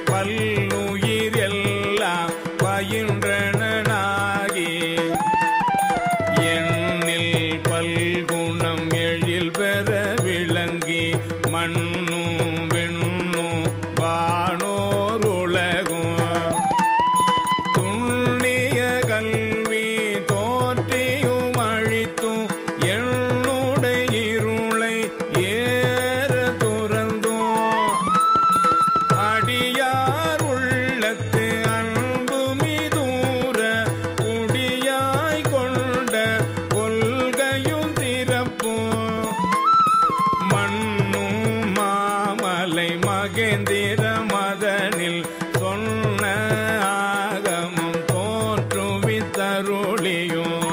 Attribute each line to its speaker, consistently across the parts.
Speaker 1: பல்லுயிர் எல்லாம் பயின்றனாகி எண்ணில் பல்குணம் எழில் பெற விளங்கி மண்ணும் விண்ணும் வானோர் உலகும் துண்ணிய கல்வி தோற்றியும் அழித்தும் என்னுடைய இருளை ஏற துறந்தோம் அடியார் உள்ளத்து அன்பு மிதூர குடியாய் கொண்ட கொள்கையும் திறப்போம் மண்ணும் மாமலை மகேந்திர மதனில் சொன்ன ஆகமும் தோற்றுவித்தருளியும்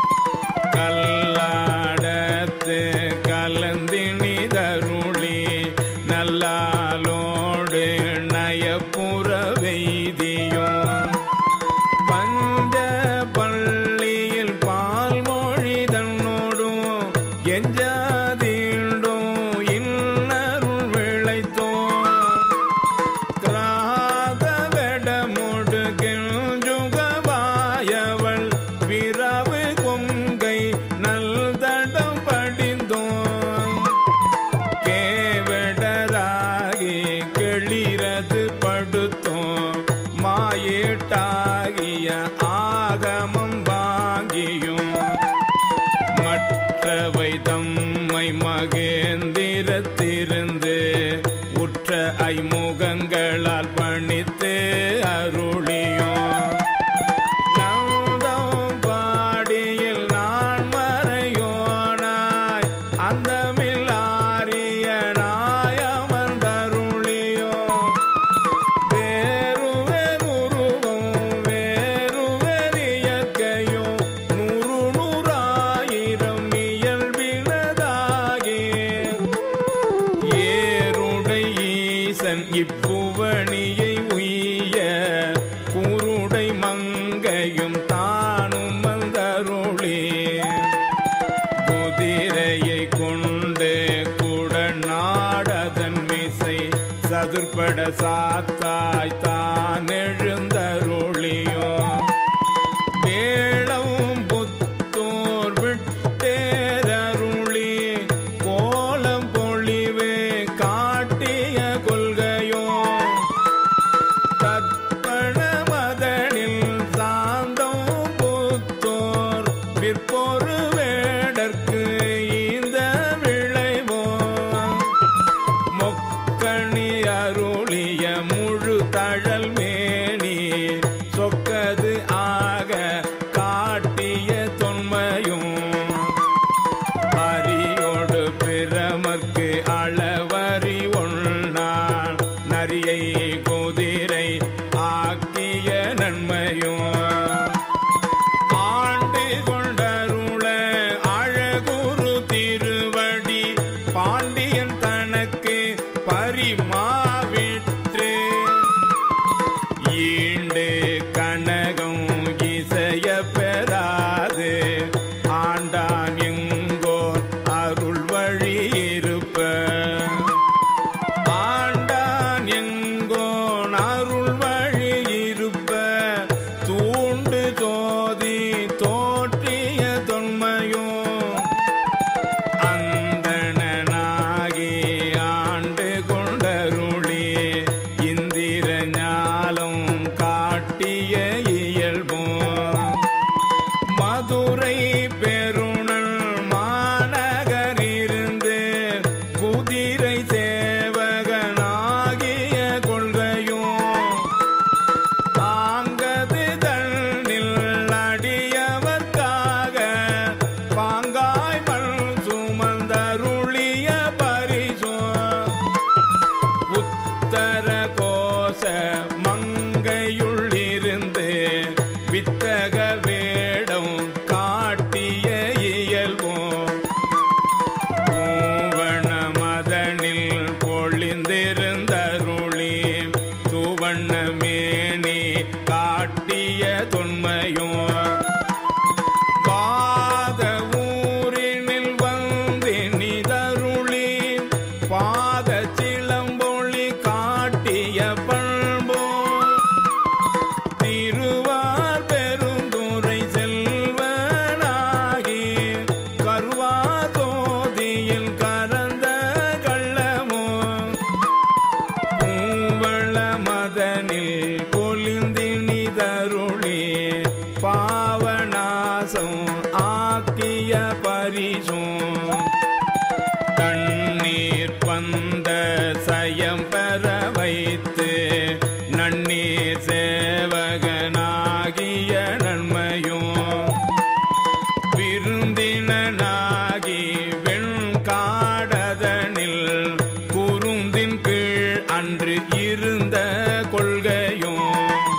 Speaker 1: கல்லாடத்து கலந்தினிதருளி நல்லாலோடு நயப்புற வெய்தியும் பஞ்ச பள்ளியில் பால்மொழி தன்னோடும் எஞ்சாதீண்டும் இன்னருள் விளைத்தோம் கிராத வெடமுடு கெஞ்சுகவாயவள் விரவு கொங்கை நல் தடம் படிந்தோம் கேவடராகி கெளிரது படுத்தோம் மாயிட்டாகிய ஆகமம் வாங்கியும் மற்றவை தம்மை மகேந்திரத்திருந்து உற்ற ஐமுகங்களால் பணித்து அருளியும் நந்தம் பாடியில் நான் மறையோனாய் அந்தமில் ஆரியனாய் அமர்ந்தருளியோ வேறுவே குருவும் வேறுவே இயற்கையும் நூறு நூறாயிரம் இயல்பினதாகி ஏருடை ஈசன் இப்புவணியை உய்ய குருடை மங்கையும் தானும் வந்தருளே குதிரையை கொண்டு குடநாடதன் மிசை சதுர்பட சாத்தாய் தான் எழுந்தருளியோ வேளவும் புத்தோர் விட்டேரருளி கோலம் பொழிவே காட்டிய கொள்கையோ தற்பண மதனில் சாந்தம் புத்தோர் பிற்பொரு வேடற்கு இந்த விளைவோ மொக்கணி அருளிய முழு தழல் மேனி சொக்கது ஆக காட்டிய தொன்மையும் அரியோடு பிரமர்க்கு அளவறி ஒண்ணான் நரியை குதிரை ஆக்கிய நன்மையும் ஆண்டு கொண்டருள அழகுரு திருவடி பாண்டியன் தனக்கு பரிமாவிற்று ஈண்டு கனகம் இசைய பெறாது ஆண்டான் எங்கோ அருள் வழி இருப்ப ஆண்டான் எங்கோன் அருள் வழி இருப்ப தூண்டு தோதி தோற்றிய தொன்மையும் அந்தணனாகி ஆண்டு கொண்டருளி இந்திர ஞாலம் காட்டிய இயல்பும் மதுரை பெருணல் மாநகரிருந்து குதிரை சேவகனாகிய கொள்கையும் தாங்கது தன்னில் அடியவர்க்காக பாங்காய் மண் சுமந்தருளிய பரிசோ உத்தர கோச மங்கையுள்ளிருந்து வித்தக வேடம் காட்டிய இயல்போம் பூவண மதனில் பொழிந்திருந்தருளி துவண்ண மேனி காட்டிய தொன்மையும் பாத ஊரினில் வந்து நிதருளி பாத சிலம்பொழி காட்டிய பண்பும் மதனில் பொலிந்தினிதருளி பாவநாசம் ஆக்கிய பரிசும் தண்ணீர் பந்த சயம் பெற வைத்து நன்னீர் சேவகனாகிய நன்மையும் விருந்தினனாகி வெண்காடதனில் குருந்தின் கீழ் அன்று இருந்த கொள்கையும்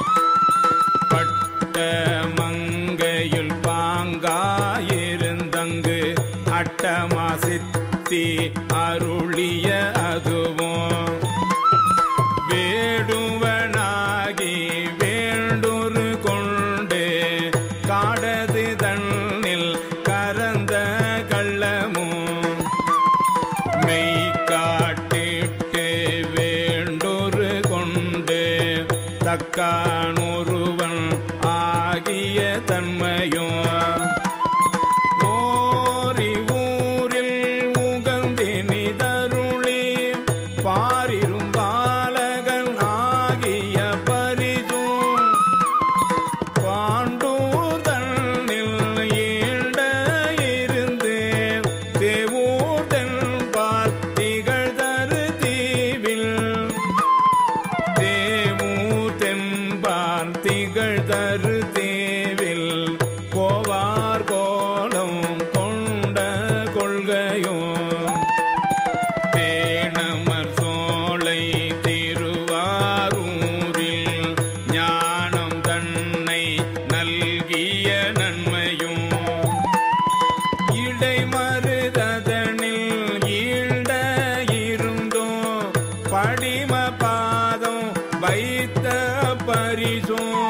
Speaker 1: பட்ட மங்கையில் பாங்காயிருந்தங்கு அட்டமா சித்தி அருளிய அதுவும் வேடுவனாகி வேண்டொரு கொண்டு காடது தன்னில் கரந்த கள்ளமும் மெய் காட்டிட்டு வேண்டொரு கொண்டு தக்கானொருவன் ஆகிய தன்மையும் ஓரி ஊரில் உகந்தினிதருளி பாரிரும் பாலகன் ஆகிய பரிதும் பாண்டூர் தன்னில் ஈண்ட இருந்து தேவூதன் பார்த்திகள் தரு தீவில் தேவூர் தென்பான் திகழ் தரு தேவில் கோவார் கோலம் கொண்ட கொள்கையும் தேனமர் சோலை திருவாரூரில் ஞானம் தன்னை நல்கிய நன்மையும் இடைமருதனில் ஈண்ட இருந்தோம் படிம பாதம் வைத்த பரிசும்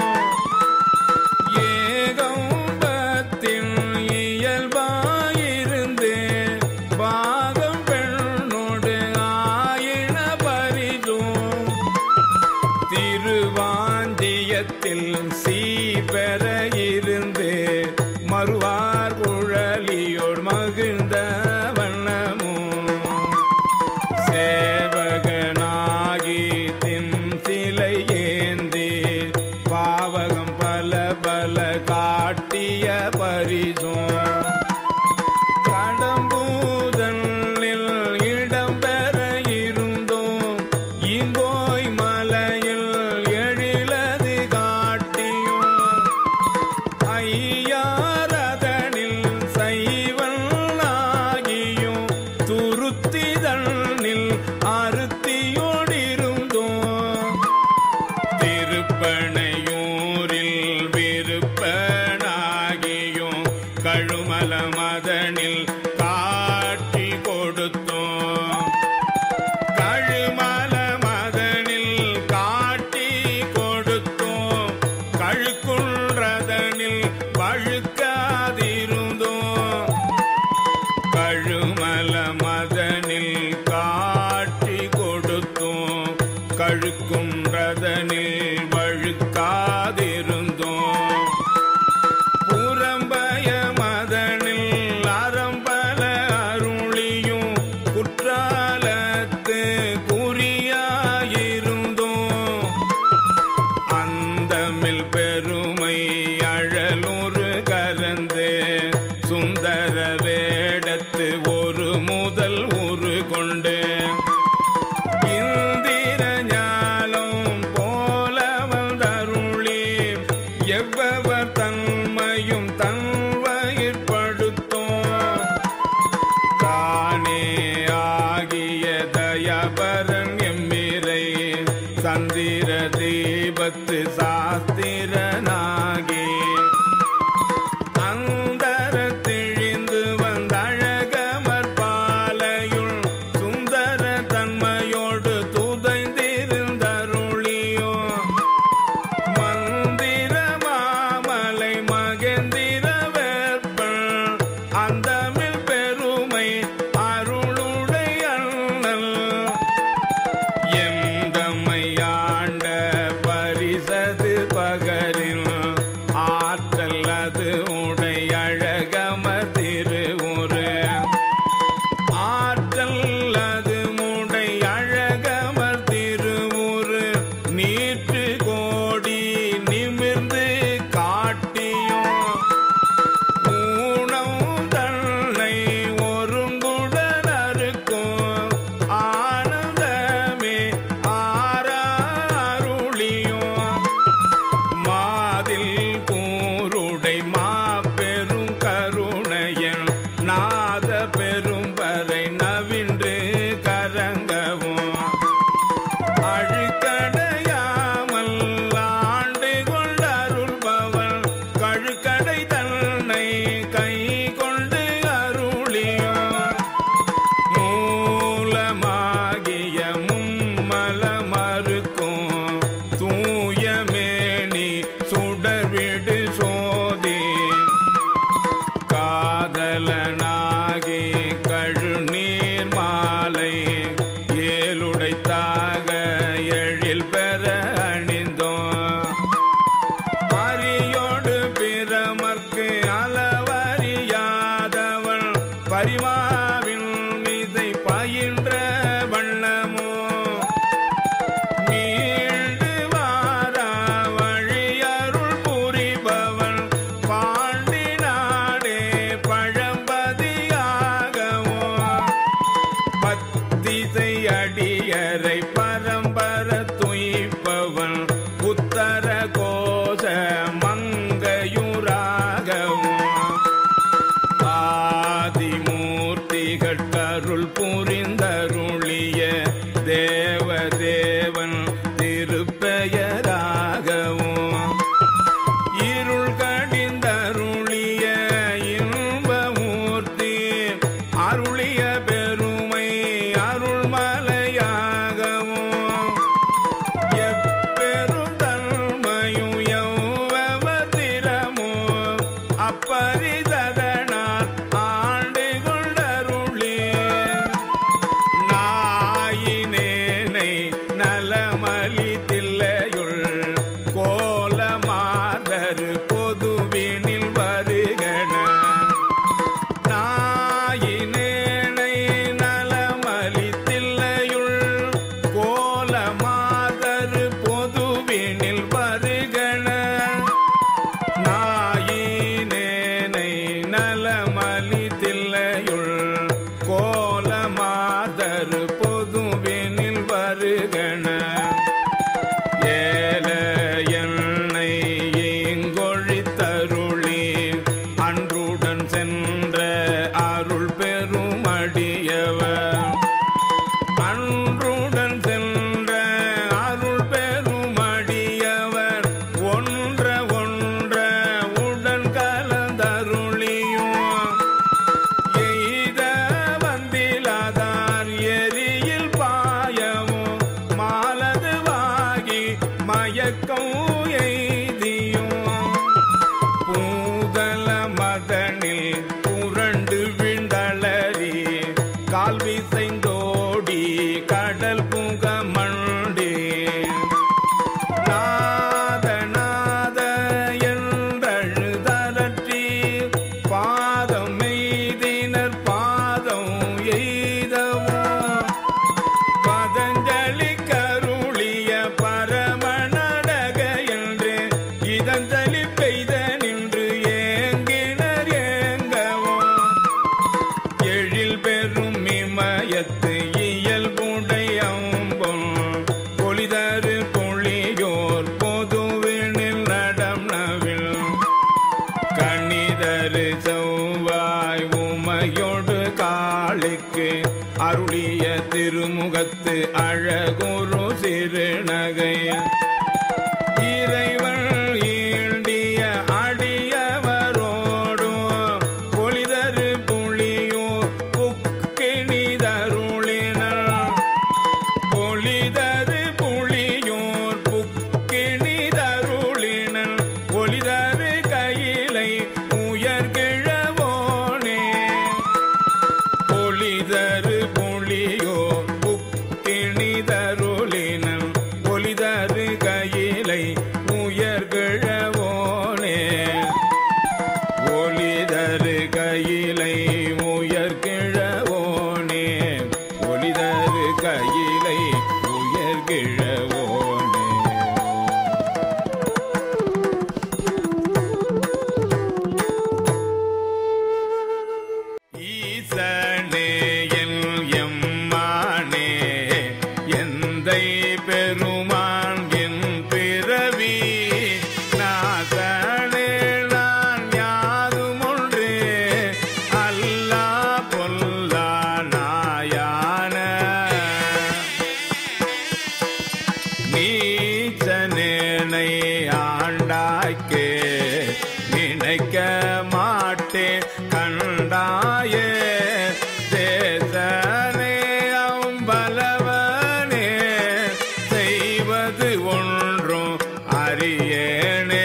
Speaker 1: ஏகம்பத்தின் இயல்பாயிருந்து பாகம் பெண்ணோடு ஆயின பரிசும் திருவாந்தியத்தில் சீபெற இருந்து மறுவார் குழலியோர் மகிழ்ந்த வண்ணமும் சேவகனாகி தின் சிலை ஏந்தி பாவகம் பல பல காட்டிய பரிசும் கடம்பூதனில் இடம்பெற இருந்தோம் இங்கோய் மலையில் எழிலது காட்டியும் ஐயாரதனில் சைவன் ஆகியும் துருத்திதனில் அறுத்தியோடிருந்தோம் திருப்பனையூரில் விருப்பனாகியும் கழுமல மதனில் காட்சி கொடுத்தோம் கழுமல மதனில் காட்டி கொடுத்தோம் கழுக்குன்றதனில் வழுக்காதிருந்தோம் கழுமல மதனில் காட்டி கொடுத்தோம் கழுக்குன்றதனில் வழுக்காதிருந்தோம் புறம்பய மதனில் அறம்பல அருளியும் குற்றாலத்து குறியாயிருந்தோம் அந்தமில் பெருமை அழலுறு கரந்து சுந்தர வேடத்து ஒரு முதல் உரு கொண்டு இந்திர ஞானம் போல வந்தருளி எவ்வவர் தன்மையும் தன் வயிற்படுத்தும் தானே ஆகிய தயபரன் எம்மிரை சந்திர தீபத்து சாஸ்திரனாகி அந்தர திழிந்து வந்தழகமர் பாலையுள் சுந்தர தன்மையோடு துதைந்திருந்தருளியோ மந்திர மாமலை மகேந்திர வேற்பன் அந்தமில் பெருமை அருளுடைய அண்ணல் எந்தம்மையாண்ட பரிசது பகரில் மயக்கம் எய்தியும் பூதல மதனில் புரண்டு விண்டளரி கால் விசைந்தோடி கடல் புக மண்டே நாத நாத என்றழுதலற்றி பாதம் எய்தினர் பாதம் எய்தவும் பதஞ்சலி கருளிய பரமநடக என்று இதஞ்சலி பெய்த நின்று ஏங்கினர் ஏங்கவும் எழில் பெரும் இமயத்து இயல்புடை அம்பும் பொலிதரு பொழியோர் பொதுவினில் நடம் நவில் கணிதரு செவ்வாய் உமையொடு காளிக்கு அருளிய திருமுகத்து அழகுரு சிறுநகை இறைவன் ஈண்டிய அடியவரோடும் பொலிதரு புலியோ புக்கினிதருளினர் பொலிதரு புலியோர் புக்கினிதருளினர் பொலிதரு கையிலை உயர்கிழவோனே பொலிதரு புலியோ புக்கினிதருளினம் பொலிதரு கையிலை உயர்கிழவோனே ஒளிதரு கையிலை உயர்கிழவோனே ஒளிதரு கையிலை உயர்கிழவோனே ஈசனே என் எம்மானே எந்தை பெருமான் என் பிறவி நாசனே நான் யாதும் ஒன்றே அல்லா பொல்லா நாயான நீச்சனேனை ஆண்டாய்க்கே நினைக்க மாட்டேன் கண்டாயே தேசனே அம்பலவனே செய்வது ஒன்றும் அறியேனே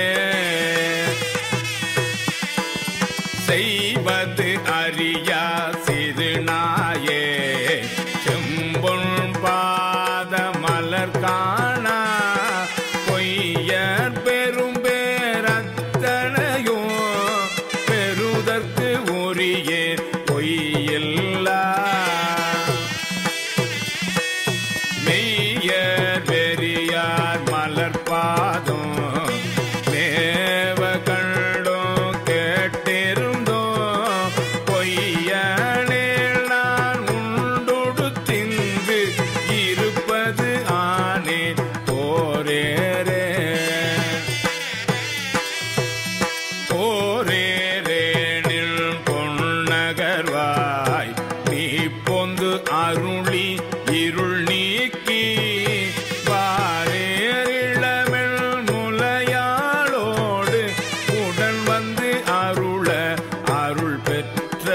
Speaker 1: செய்வது அறியா சிறு நாயே செம்பொன் பாத மலர் காணா பொய்யர் பெரும் பேரத்தனையோ பெறுதற்கு உரிய பொய்யில்லா மெய்யர் பெரியார் மலர் பாதம் மேவ கண்டோம் கேட்டிருந்தோம் பொய்யனில் நான் உண்டொடு திங்கு இருப்பது ஆனே போரேரே போரேரேனில் பொன்னகர்வாய் நீ பொந்து அருளி இருள் நீக்கி வாரேரிளமெல் முலையாளோடு உடன் வந்து அருள அருள் பெற்ற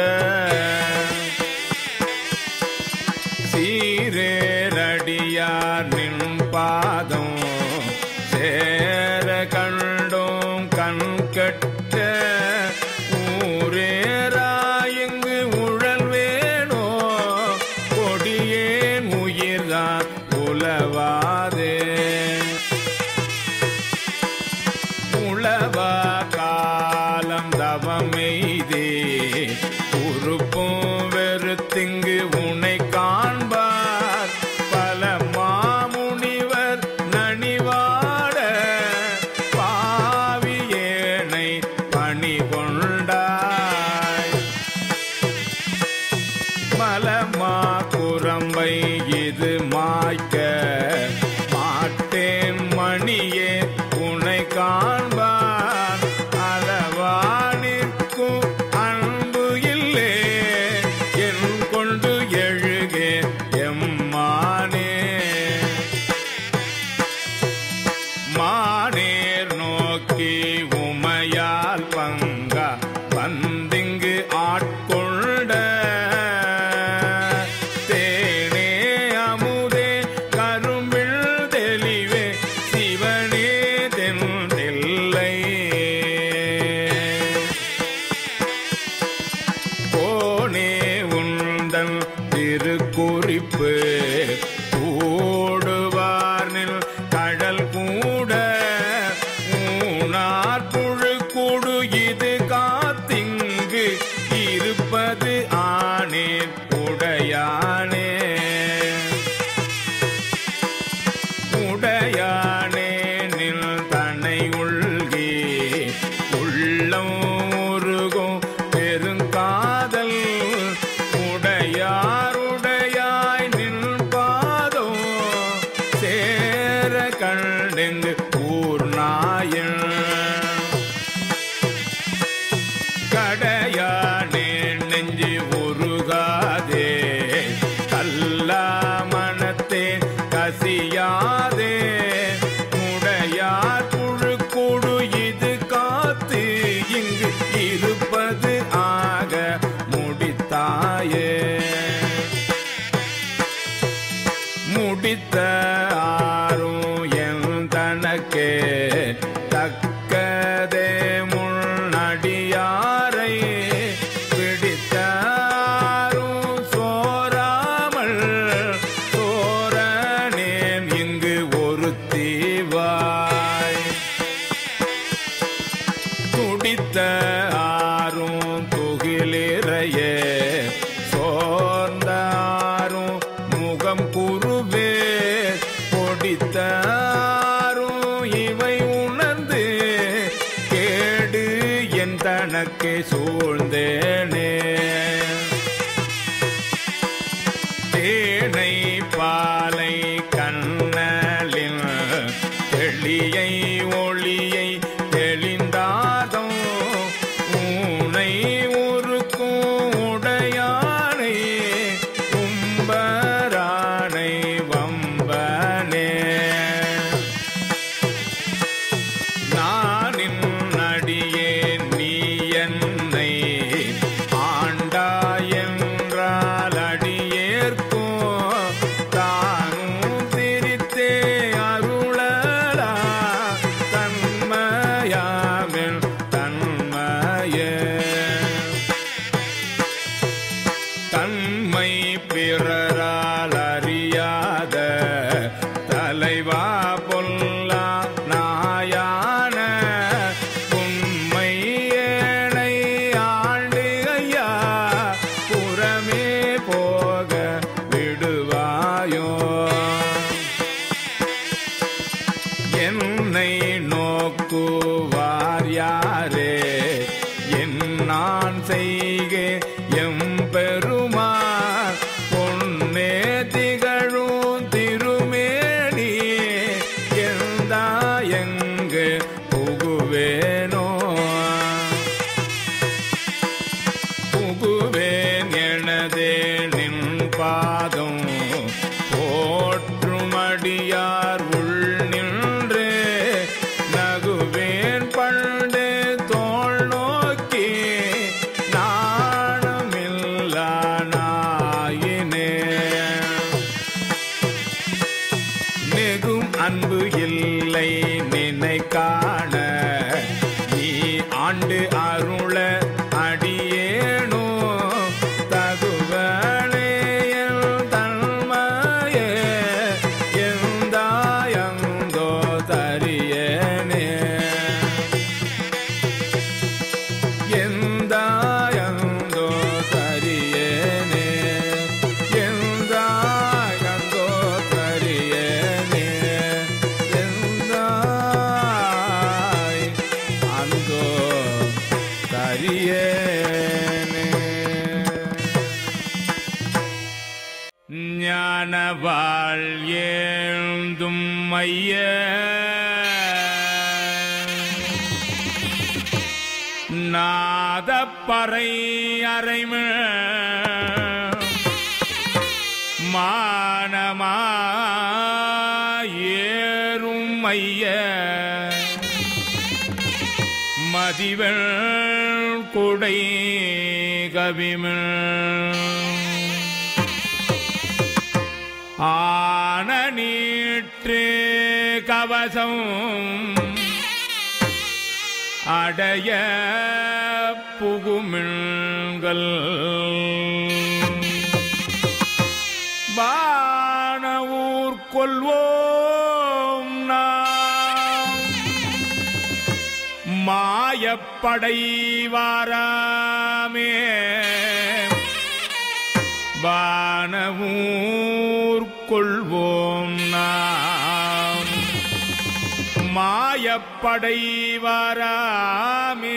Speaker 1: சீரேரடியார் நின் பாதம் சேர கண்டோம் கண் கட்ட ஊரேராயங்கு உழல் வேணோ கொடியேன் உயிர்தான் உலவாதே உளவா காலம் தவமெய்தே உறுப்பும் வெறுத்திங்கு உனை காண்பார் பல மாமுனிவர் நனிவாட பாவியேனை பணி கொண்டாய் மலமா குரம்பை இது மாய்க்க மாட்டேன் மணியே உனை காண்பான் அளவானிற்கும் அன்பு இல்லே என் கொண்டு எழுகே எம்மானே மானேர் நோக்கி உமையால் பங்கா வந்திங்கு ஆட்கொண்ட தேனே அமுதே கரும்பில் தெளிவே சிவனே கூர்நாயன் கடையானே நெஞ்சு உருகாதே கல்லா மனத்தே கசியாதே முடையார் புழுக்குடு இது காத்து இங்கு இருப்பது ஆக முடித்தாயே முடித்த ஆரும் என் தனக்கே தக்கதே முன்னடியாரை பிடித்தாரும் சோராமல் சோரனேன் இங்கு ஒரு தீவாய் துடித்த ஆரும் துகிலிறையே சோர்ந்த ஆரும் முகம் குருவே பொடித்த ஆரும் இவை உணர்ந்து கேடு என் தனக்கே சூழ்ந்தேனே தேனை பாலை கண்ணலின் தெளியை ஒளியை தெளிந்தாதம் ஊனை உருக்கும் உடையானை கும்பரானை வம்பனே நானின் அடியே நீ என்னை ஆண்டாயென்றால் அடியேற்கும் தானும் திரித்தே அருளலா தன்மயாமின் தன்மயே தன்மை பிறரால் அறியாத தலைவா பொல்லா நாயான உண்மை ஏனை ஆண்டு ஐயா புறமே போக விடுவாயோ என்னை நோக்குவார் யாரே என் நான் செய்கே எம் பெருமார் பொன்னே திகழும் திருமேனி எந்தா எங்கு புகுவேனோ புகுவேன் எனதே நின் பாதம் போற்றும் அடியார் உள் நின்றே நகுவேன் பண்டு தோள் நோக்கி நாணமில்லா நாயினே நெகும் அன்பு இல்லை நினை காண நீ ஆண்டு அருள அடியேனோ தகுவனேயல் தன்மையே எந்தாயந்தோ தரியனே எந்தாயந்தோ தரியனே எந்தாயந்தோ தரியனே எந்தாய் அந்தோ தரியனே ஞானவாள் ஏந்தும் மைய நாதப்பறை அறைமிழ மானமா ஏறும் மைய மதிவள் குடை கவிமிழ் ஆன நீற்று கவசம் அடைய புகுமிழ்கள் வானவூர் கொள்வோம் நாம் மாயப்படை வாராமே வானவூர் கொள்வோம் நாம் மாயப்படை வாராமே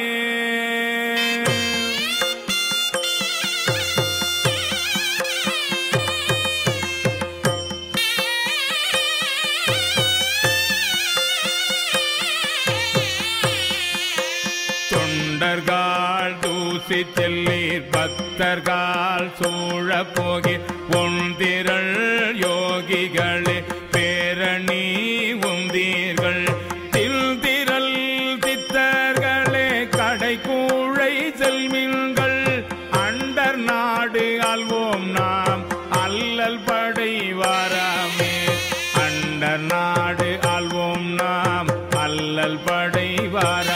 Speaker 1: தொண்டர்கள் தூசி செல்லீர் பக்தர்கள் சூழ போகி ஒன்றிரள் யோகிகளே பேரணி உந்தீர்கள் தில்திரல் சித்தர்களே கடை கூழை செல்மின்கள் அண்டர் நாடு அல்வோம் நாம் அல்லல் படை வாராமே அண்டர் நாடு ஆள்வோம் நாம் அல்லல் படை வார